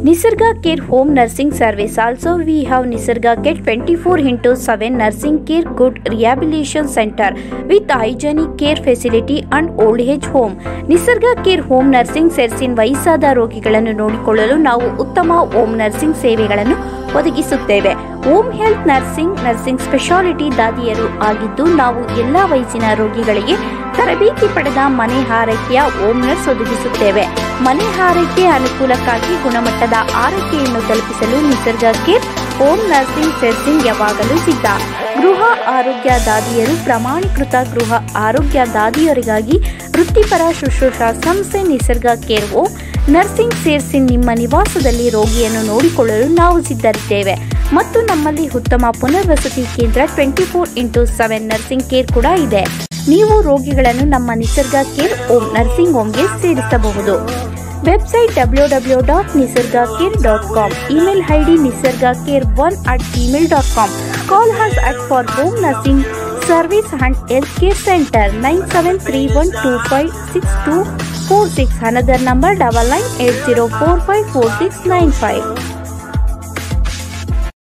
Nisarga Care Home Nursing Service. Also, we have Nisarga Care 24 into 7 Nursing Care Good Rehabilitation Center with hygienic care facility and old age home. Nisarga care home nursing ಸೇರಿಸಿನ ವಯಸ್ಸಾದ ರೋಗಿಗಳನ್ನು ನೋಡಿಕೊಳ್ಳಲು ನಾವು ಉತ್ತಮ home nursing ಸೇವೆಗಳನ್ನು ಒದಗಿಸುತ್ತೇವೆ home health nursing nursing speciality ದಾದಿಯರು ಆಗಿದ್ದು ನಾವು ಎಲ್ಲ ವಯಸ್ಸಿನ ರೋಗಿಗಳಿಗೆ ತರಬೇತಿ ಪಡೆದ ಮನೆ ಹಾರೈಕೆಯ ಹೋಮ್ ನರ್ಸ್ ಒದಗಿಸುತ್ತೇವೆ ಮನೆ ಹಾರೈಕೆ ಅನುಕೂಲಕ್ಕಾಗಿ ಗುಣಮಟ್ಟದ ಆರೈಕೆಯನ್ನು ತಲುಪಿಸಲು ನಿಸರ್ಗ ಕೇರ್ ಹೋಮ್ ನರ್ಸಿಂಗ್ ಸೆರ್ಸಿಂಗ್ ಯಾವಾಗಲೂ ಸಿದ್ಧ ಗೃಹ ಆರೋಗ್ಯ ದಾದಿಯರು ಪ್ರಮಾಣೀಕೃತ ಗೃಹ ಆರೋಗ್ಯ ದಾದಿಯರಿಗಾಗಿ ವೃತ್ತಿಪರ ಶುಶ್ರೂಷಾ ಸಂಸ್ಥೆ ನಿಸರ್ಗ ಕೇರ್ ಹೋಮ್ ನರ್ಸಿಂಗ್ ಸೇರಿಸಿ ನಿಮ್ಮ ನಿವಾಸದಲ್ಲಿ ರೋಗಿಯನ್ನು ನೋಡಿಕೊಳ್ಳಲು ನಾವು ಸಿದ್ಧರಿದ್ದೇವೆ ಮತ್ತು ನಮ್ಮಲ್ಲಿ ಉತ್ತಮ ಪುನರ್ವಸತಿ ಕೇಂದ್ರ twenty four into seven nursing care ಕೂಡ ಇದೆ ನೀವು ರೋಗಿಗಳನ್ನು ನಮ್ಮ ನಿಸರ್ಗ ಕೇರ್ ಹೋಮ್ ನರ್ಸಿಂಗ್ ಹೋಮ್ಗೆ ಸೇರಿಸಬಹುದು website W W dot Nisarga care dot com email I D Nisarga care one at email dot com call us at for home nursing service and health care centre nine seven three one two five six two four six another number double nine eight zero four five four six nine five